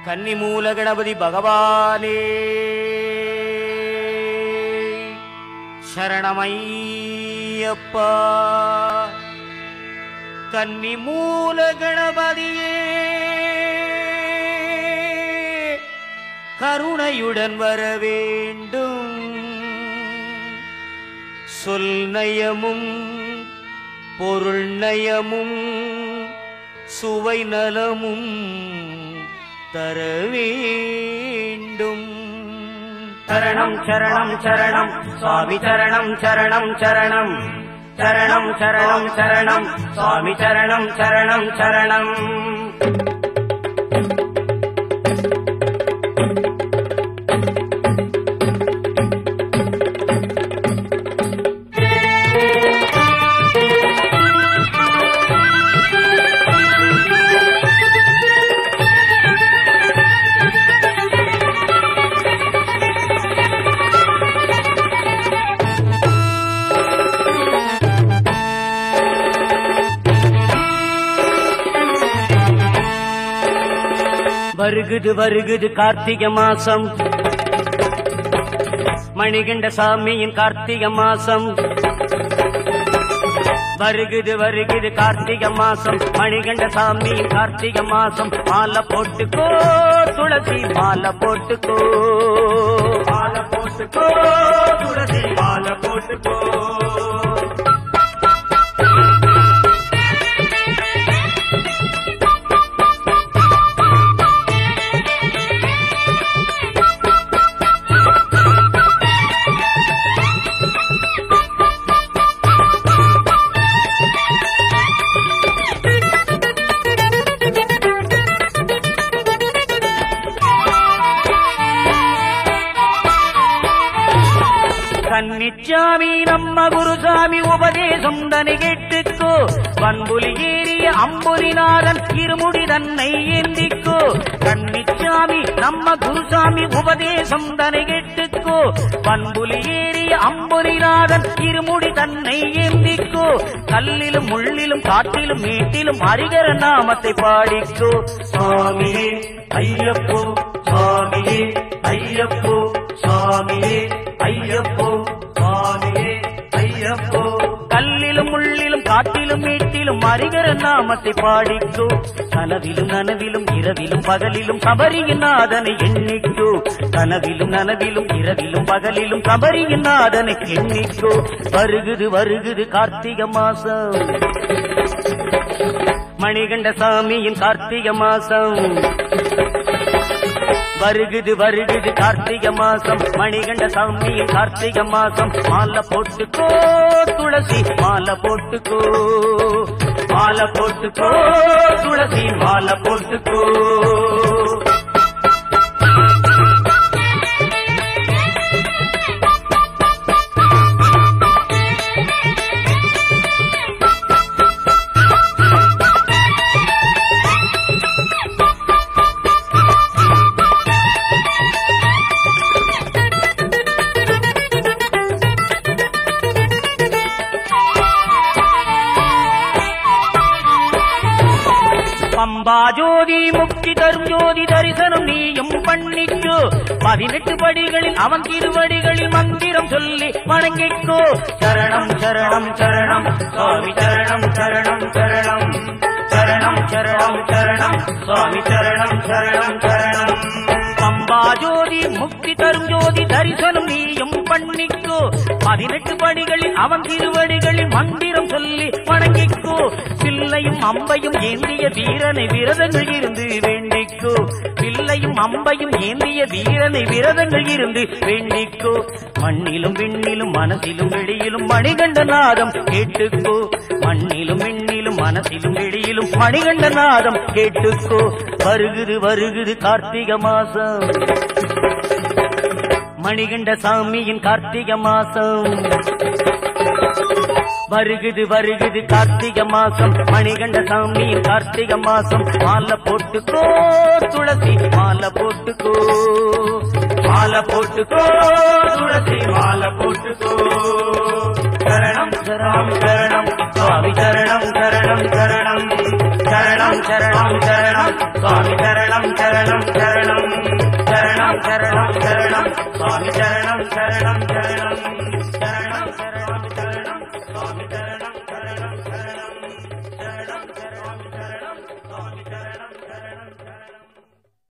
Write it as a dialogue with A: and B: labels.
A: கன்னிமூல கணபதி பகவானே சரணமையப்பா கன்னிமூல கணபதியே கருணையுடன் வர வேண்டும் சொல் நயமும் பொருள் நயமும் சுவை நலமும் தர வேண்டும் சரணம் சரணம் சரணம் சுவாமி சரணம் சரணம் சரணம் சரணம் சரணம் சரணம் சுவாமி சரணம் சரணம் சரணம் வருகுது வருகுது கார்த்திகை மாசம் மணிகண்ட சாமியின் கார்த்திகை மாசம் வருகுது வருகுது கார்த்திகை மாசம் மணிகண்ட சாமியின் கார்த்திகை மாசம் மாலை போட்டுக்கோ துளசி மாலை போட்டுக்கோ மாலை போட்டுக்கோ துளசி மாலை போட்டுக்கோ கன்னிச்சாமி நம்ம குருசாமி உபதேசம் தனி கேட்டுக்கோ பண்புலி ஏறிய அம்புலிநாதன் இருமுடி தன்னை ஏந்திக்கோ கன்னிச்சாமி நம்ம குருசாமி உபதேசம் தனி கேட்டுக்கோ பண்புலி ஏறிய அம்புலிநாதன் இருமுடி தன்னை ஏந்திக்கோ கல்லிலும் முள்ளிலும் காட்டிலும் மேட்டிலும் ஹரிகர நாமத்தை பாடிக்கோ சுவாமியே ஐயப்போ சுவாமியே ஐயப்போ சுவாமியே ஐயப்போ சுவாமியே ஐயப்போ கல்லிலும் முள்ளிலும் காட்டிலும் மேட்டிலும் மறிகர நாமத்தை பாடிக்கோ கனவிலும் நனவிலும் இரவிலும் பகலிலும் கபரியின் நாதனை எண்ணிக்கோ கனவிலும் நனவிலும் இரவிலும் பகலிலும் கபரியின் நாதனை எண்ணிக்கோ வருகுது வருகுது கார்த்திகை மாசம் மணிகண்ட சாமியின் கார்த்திகை மாசம் வருகுது வருகுது கார்த்திகை மாசம் மணிகண்ட சாமியின் கார்த்திகை மாசம் மாலை போட்டுக்கோ துளசி மாலை போட்டுக்கோ மாலை போட்டுக்கோ துளசி மாலை போட்டுக்கோ பம்பா ஜோதி முக்தி தரும் ஜோதி தரிசனம் நீயும் பண்ணிக்கோ பதினெட்டு படிகளில் அவன் திருவடிகளில் மந்திரம் சொல்லி வணங்கிக்கோ சரணம் சரணம் சரணம் சுவாமி சரணம் சரணம் சரணம் சரணம் சரணம் சரணம் சுவாமி சரணம் சரணம் சரணம் பம்பா ஜோதி முக்தி தரும் ஜோதி தரிசனம் நீயும் பண்ணிக்கோ பதினெட்டு படிகளில் அவன் திருவடிகளில் மந்திரம் சொல்லி வணங்கிக்கோ பிள்ளையும் அம்பையும் ஏந்திய வீரனை விரதங்கள் இருந்து வேண்டிக்கோ பிள்ளையும் அம்பையும் ஏந்திய வீரனை விரதங்கள் இருந்து வேண்டிக்கோ மண்ணிலும் விண்ணிலும் மனசிலும் வெளியிலும் மணிகண்ட நாதம் கேட்டுக்கோ மண்ணிலும் விண்ணிலும் மனசிலும் வெளியிலும் மணிகண்ட நாதம் கேட்டுக்கோ வருகுது வருகுது கார்த்திகை மாசம் மணிகண்ட சாமியின் கார்த்திகை மாசம் வருகுது வருகுது கார்த்திகை மாசம் மணிகண்ட சாமியின் கார்த்திகை மாசம் மாலை போட்டுக்கோ துளசி மாலை போட்டுக்கோ மாலை போட்டுக்கோ துளசி மாலை போட்டுக்கோ சரணம் சரணம் சரணம் சுவாமி சரணம் சரணம் சரணம் சரணம் சரணம் சரணம் சுவாமி சரணம் சரணம் சரணம் சரணம் சரணம் சரணம் சுவாமி சரணம் சரணம் சரணம்